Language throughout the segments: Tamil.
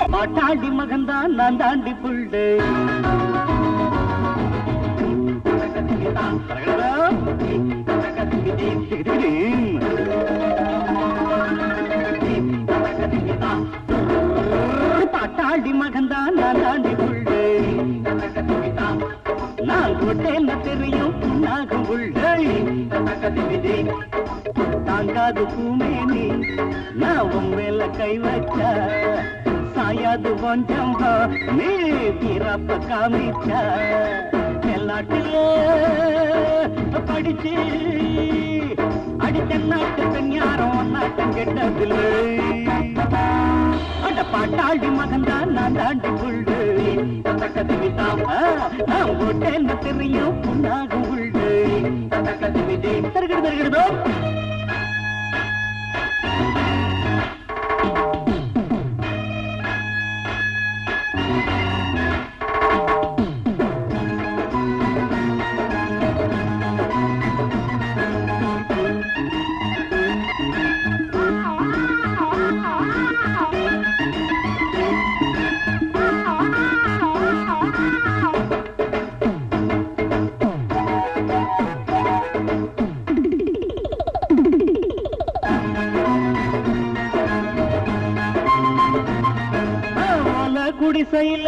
பாட்டாண்டி மகன்தான் நான் தாண்டி புள்ளு பாட்டாண்டி மகன்தான் நான் தாண்டி புள்ளு நான் கொட்டேன்னு தெரியும் புண்ணாகும் புள்ளை தாங்காது பூமேனி நான் உன் மேல கை வச்சா சாயாது கொஞ்சம் நீ தீரப்ப காமிச்சா எல்லாட்டிலே படிச்சு அடித்த நாட்டு பெண் யாரும் நாட்டம் கெட்டதில்லை அட பாட்டாளி மகன்தான் நான் தாண்டி புள்ளு நான் போட்டேன்னு தெரியும் புண்ணாகும் புள்ளு தருகிறது தருகிறதோ ஓல குடிசையில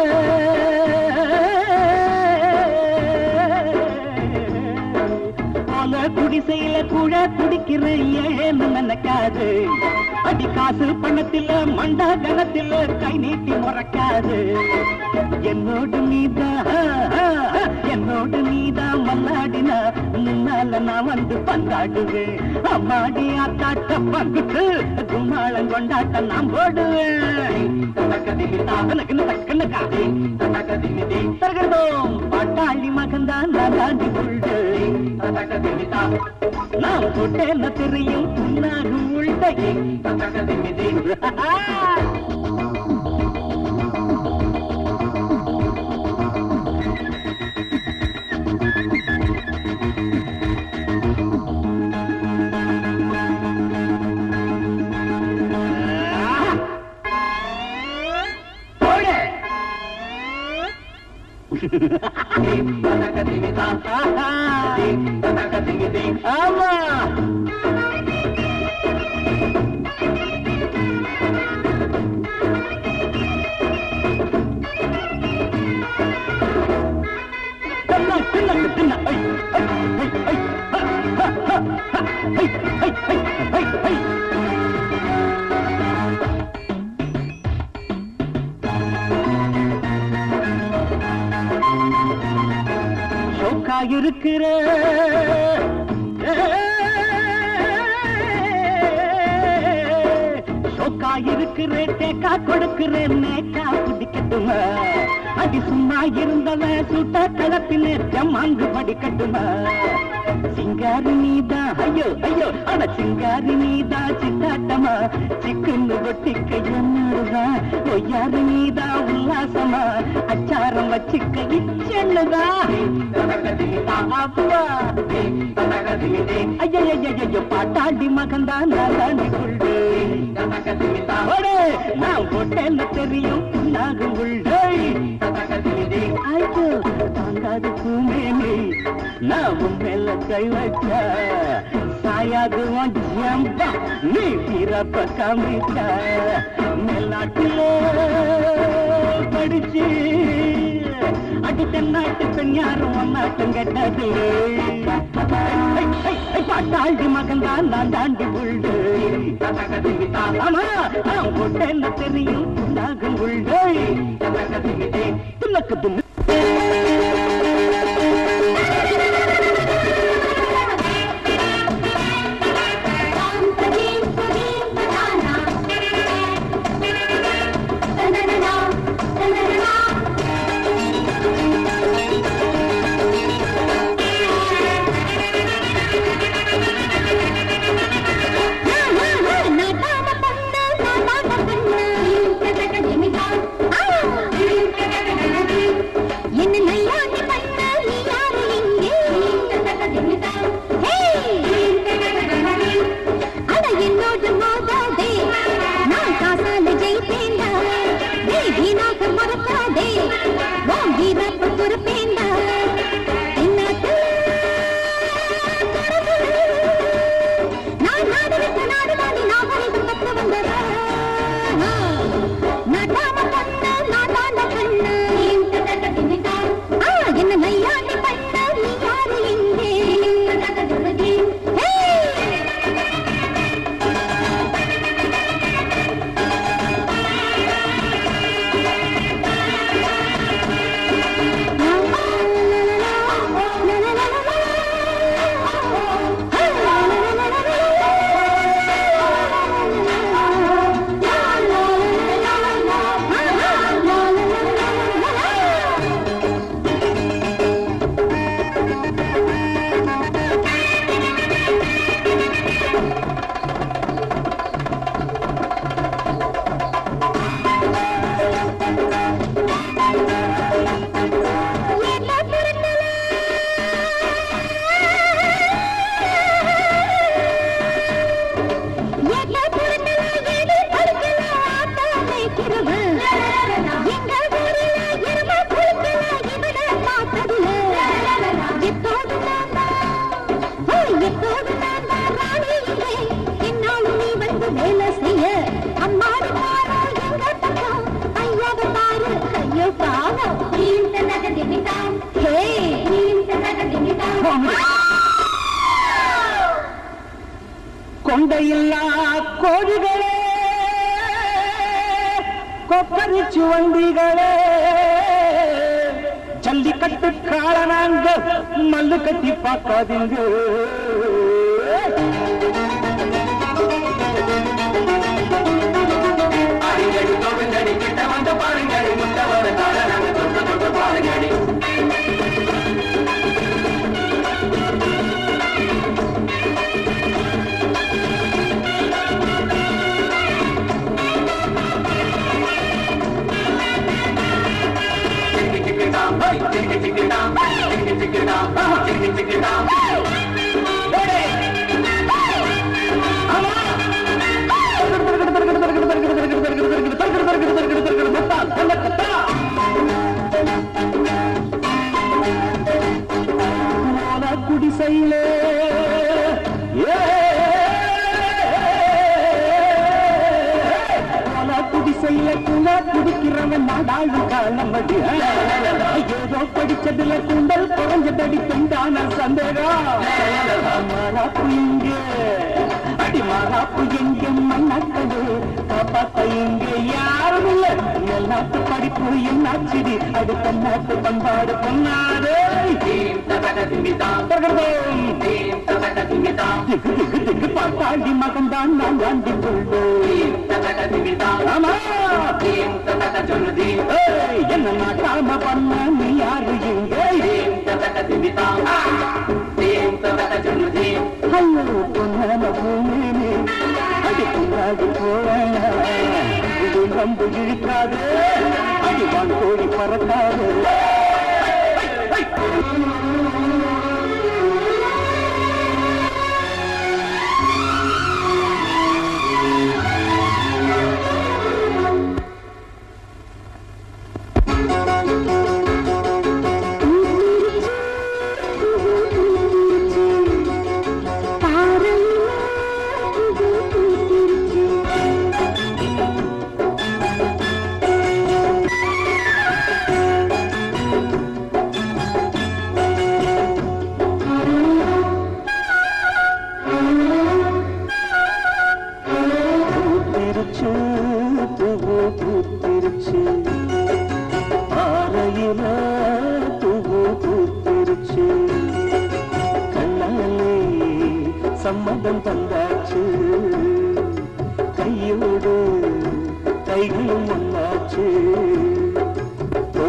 ஓல குடிசையில கூட குடிக்கிற ஏன்னு நினைக்காது அடி காசு பணத்தில மண்டா கணத்தில கை நீட்டி முறைக்காது என்னோடு நீதான் என்னோடு நீதான் மல்லாடினா முன்னால நான் வந்து பந்தாடுவேன் அம்மாடி ஆத்தாட்ட பங்குட்டு கும்மாளம் கொண்டாட்ட நான் போடுவேன் தனக்குன்னு தக்கன்னு காதி தருகிறதோம் பாட்டாளி மகன்தான் நான் தாண்டி புள்ளு நான் போட்டேன்னு தெரியும் புண்ணாகும் உள்டை போடு ஆமா தின்ன, தின்ன, தின்ன. ஐ, ஐ, ஐ, ஐ, ஹ, ஹ, ஹ, ஹ, ஐ, ஐ, ஐ, ஐ, ஐ. ஷோக்கா இருக்கிற ஷோக்கா இருக்கிற டேக்கா கொடுக்கிறேன் நேக்கா பிடிக்கட்டுமா அடி சும்மா இருந்தவன் சுட்ட களத்திலே ஜம்மாங்கு படிக்கட்டுமா சிங்காரி நீதான் ஐயோ ஐயோ அட சிங்காரி நீதான் சித்தாட்டமா சிக்குன்னு ஒட்டிக்க என்னடுதா ஒய்யாரு நீதான் உல்லாசமா அச்சாரம் வச்சுக்க இச்செண்ணுதா அப்பா ஐயோ பாட்டாண்டி மகன்தான் நான் தாண்டி கொள்ளு ஓடு, நான் போட்டேன்னு தெரியும் நாகும் உள்ள ஐயோ தாங்காது பூமேனி நான் உன் மேல கை வச்ச சாயாது உன் ஜம்பா நீ பிறப்ப காமிச்ச மேல்நாட்டிலே படிச்சு அடி தென்னாட்டு பெண் யாரும் ஒன்னாட்டம் கெட்டது பாட்டாண்டி மகன் தான் நான் தாண்டி உள்ள ஆமா நான் போட்டேன்னு தெரியும் நாகும் உள்ள துணக்கு துண்ணு என்ன நல்லா வீணாக மறக்காதே உன் வீரப்பு பொறுப்பேண்டா தென்னாட்டு நான் நாடு விட்டு நாடு தாண்டி நாகரிகம் கற்று வந்ததா நாட்டாம பொண்ணு நாட்டாண்ட கண்ணு ஆ, என்ன நையாண்டி பண்ண நீ யாரு இங்கே ஹே! வேலை செய்ய அம்மாடு பாரு எங்க பக்கம் ஐயாவை பாரு ஐயோ பாவம் ஹே கொண்டையில்லா கோழிகளே கொப்பரிச்சு வண்டிகளே ஜல்லிக்கட்டு காலனாங்க மல்லு கட்டி பார்க்காதீங்க பாருங்கடி தொடுங்கடி கிட்ட வந்து பாருங்கடி முட்டவர தார நாங்க தொட்டு தொட்டு பாருங்கடி சிக்கி சிக்கிட்டாம் சிக்கி சிக்கிட்டாம் சிக்கி சிக்கிட்டாம் சிக்கி சிக்கிட்டாம் குடிசையிலே ஏ குடிசையில குல குடிக்கிறவன் நாடாளு காலமடி ஏதோ படிச்சதுல குண்டல் குறைஞ்சதடி பெண்டான சந்தேகம் மறாப்பு இங்க அடி மறாப்பு எங்க மண்ணாக்கது காப்பாத்த இங்க யாரும் இல்ல எல்லாத்து படிப்பு என்னாச்சுடி அது தன்னாட்டு பண்பாடு பொன்னாடு தீம் தகட திமிதாம் பிரகடனம். தீம் தகட திமிதாம் திக்கு திக்கு திக்கு பாட்டாண்டி மகன்தான் நான் தாண்டி கொள்வோம் தீம் தகட திமிதாம் ஆமா தீம் தகட சொல்லுதி ஏய், என்ன நாட்டாம பண்ண நீ யாரு இங்க தீம் தகட திமிதாம் தீம் தகட சொல்லுதி ஐயோ பொன்னான பூமி அடி பின்னாடி போவேன் இது நம்பு இழுக்காது அடி வான் கோழி பறக்காது பூத்திருச்சு பூவு பூத்திருச்சு பாறையில பூவு பூத்திருச்சு கண்ணாலே சம்மதம் தந்தாச்சு கையோடு கைகளும் ஒன்னாச்சு ஓ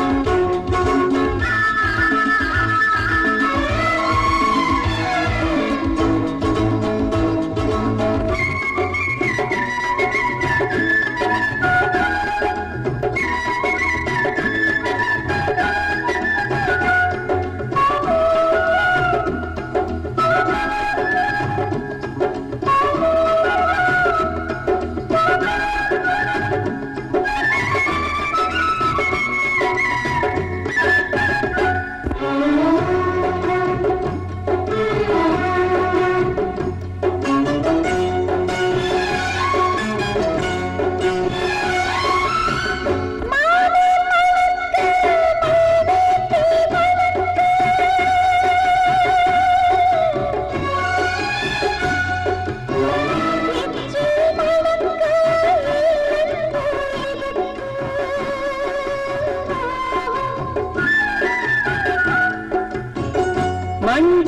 பூத்திருச்சு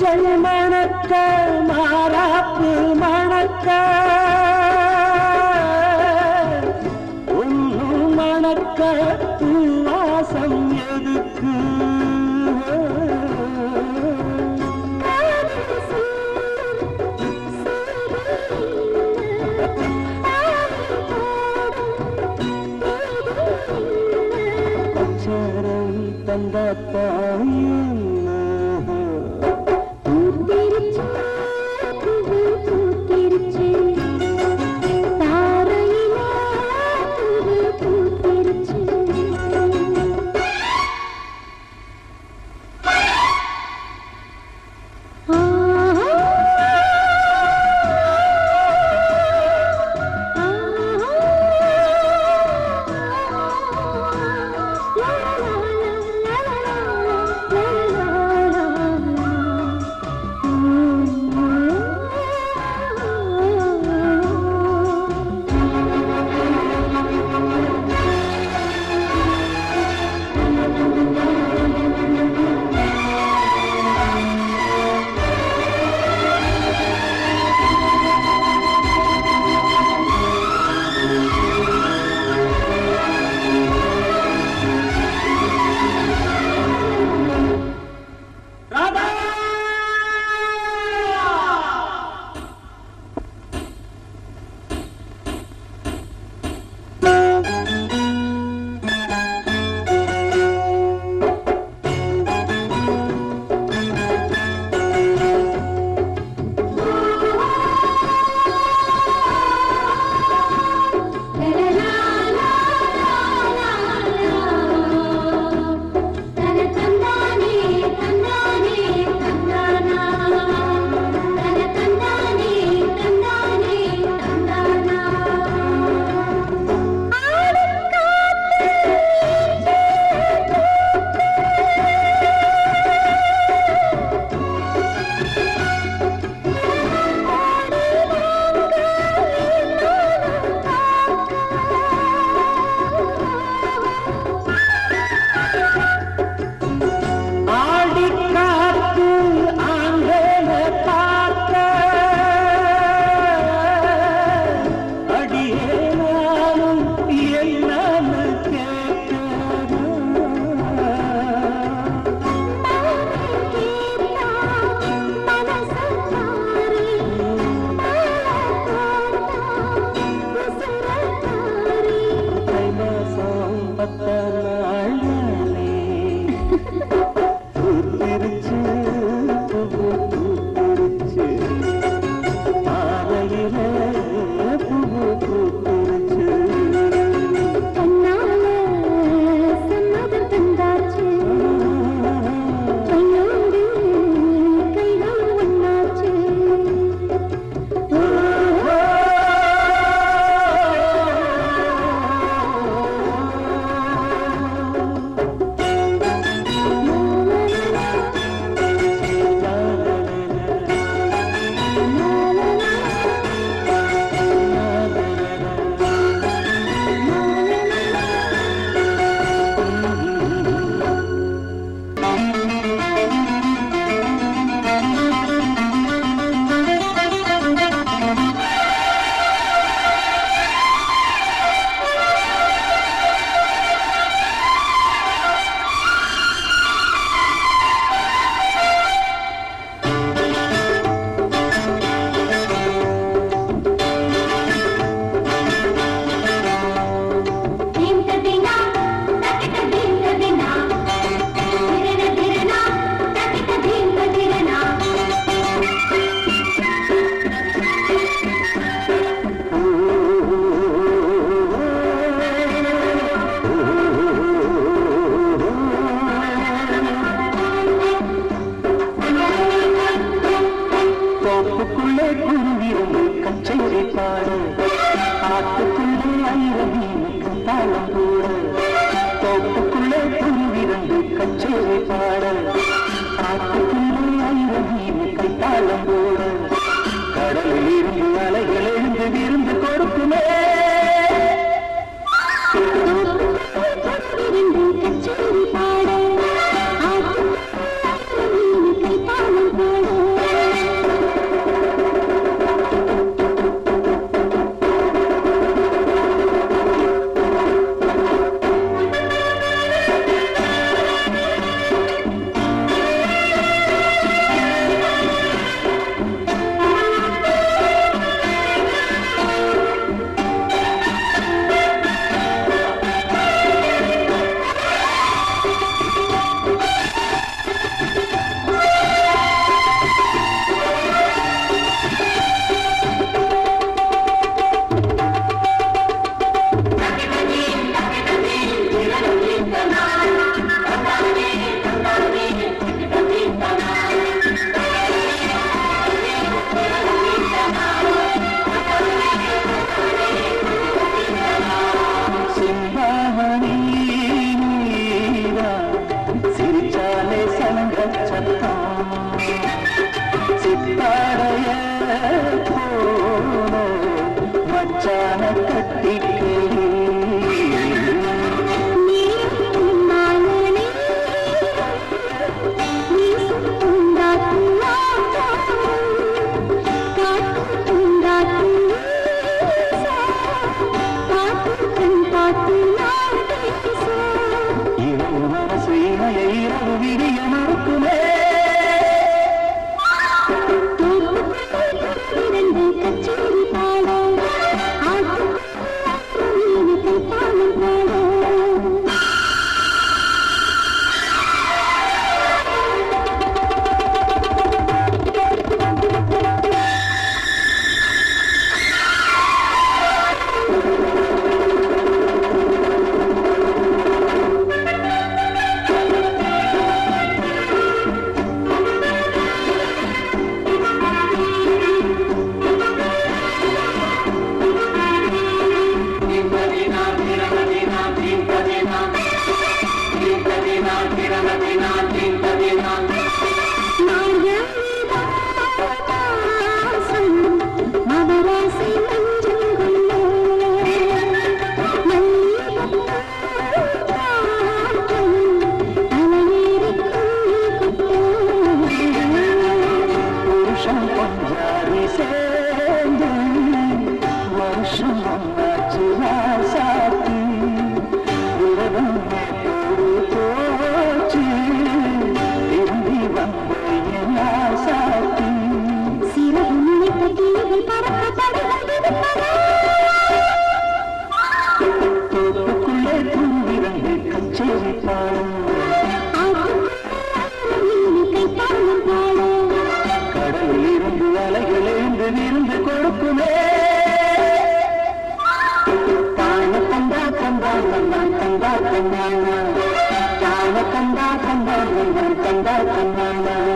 பூக்கள் மணக்க மாறாப்பு மணக்க ஒன்று மணக்க பூவாசம் எதுக்கு அச்சாரம் தந்த தாயுன்ன ராதா ஆடி காத்து ஆங்கல பார்க்க அடியே நானும் என்னன்னு கேட்க கைலாசம் பத்த நாளே பூத்திருச்சு புகு பூத்திருச்சு பாறையில புகு பூத்திருச்சு தோப்புக்குள்ளே குருவிருந்து கச்சேரி பாடு ஆத்துக்குள்ளே ஐரவீனுக்கு தாளம் கூட தோப்புக்குள்ளே குருவிருந்து கச்சேரி பாடு ஆத்துக்குள்ளே ஐரவீனுக்கு தாளம் கூட கடலில் இருந்து அலைகள் எழுந்து விருந்து கொடுக்குமே கச்சேரி பாட ஆத்து கை தாளம் போட பாவாடைய போல மச்சான கட்டிக்கே இரவு மனசு இணைய இரவு விடிய மறுக்குமே கச்சேரி பாடம் ஆட்டுக்குள்ள பாடம் பாடம் புருஷன் பஞ்சாரி சேர்ந்து வருஷம் ஒன்னாச்சு ராசாத்தி உலகம் நேத்தோடு போச்சு திரும்பி வந்த என் ராசாத்தி தோப்புக்குள்ளே தூங்கிரண்டு கச்சேரி பாடும் கடலில் இருந்து அலைகள் எழுந்து விருந்து கொடுக்குமே தான கண்டா கண்டா கண்டான் கண்டா கண்டானா தான கண்டா கண்டா கண்டான் கண்டா கண்டானா